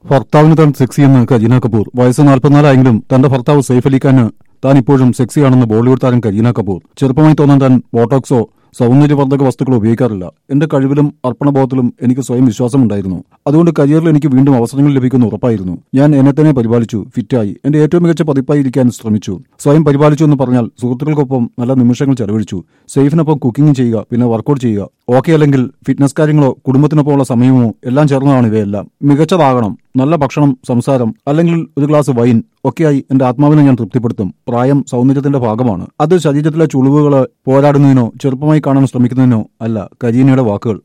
ഭർത്താവിന് താൻ സെക്സിയെന്ന് കരീന കപൂർ വയസ്സ് നാൽപ്പത്തിനാലായെങ്കിലും തന്റെ ഭർത്താവ് സൈഫ് അലി ഖാന് താൻ ഇപ്പോഴും സെക്സിയാണെന്ന് ബോളിവുഡ് താരം കരീന കപൂർ ചെറുപ്പമായി തോന്നാൻ താൻ ബോട്ടോക്സോ സൗന്ദര്യവർദ്ധക വസ്തുക്കൾ ഉപയോഗിക്കാറില്ല എന്റെ കഴിവിലും അർപ്പണബോധത്തിലും എനിക്ക് സ്വയം വിശ്വാസമുണ്ടായിരുന്നു അതുകൊണ്ട് കരിയറിൽ എനിക്ക് വീണ്ടും അവസരങ്ങൾ ലഭിക്കുന്ന ഉറപ്പായിരുന്നു ഞാൻ എന്നെ തന്നെ പരിപാലിച്ചു ഫിറ്റായി എന്റെ ഏറ്റവും മികച്ച പതിപ്പായി ഇരിക്കാൻ ശ്രമിച്ചു സ്വയം പരിപാലിച്ചു എന്ന് പറഞ്ഞാൽ സുഹൃത്തുക്കൾക്കൊപ്പം നല്ല നിമിഷങ്ങൾ ചെലവഴിച്ചു സേഫിനൊപ്പം കുക്കിംഗ് ചെയ്യുക പിന്നെ വർക്കൗട്ട് ചെയ്യുക ഓക്കെ അല്ലെങ്കിൽ ഫിറ്റ്നസ് കാര്യങ്ങളോ കുടുംബത്തിനൊപ്പമുള്ള സമയമോ എല്ലാം ചേർന്നതാണ് ഇവയെല്ലാം മികച്ചതാകണം നല്ല ഭക്ഷണം സംസാരം അല്ലെങ്കിൽ ഒരു ഗ്ലാസ് വൈൻ ഒക്കെയായി എന്റെ ആത്മാവിനെ ഞാൻ തൃപ്തിപ്പെടുത്തും പ്രായം സൗന്ദര്യത്തിന്റെ ഭാഗമാണ് അത് ശരീരത്തിലെ ചുളിവുകള് പോരാടുന്നതിനോ ചെറുപ്പമായി കാണാൻ ശ്രമിക്കുന്നതിനോ അല്ല കരീനയുടെ വാക്കുകൾ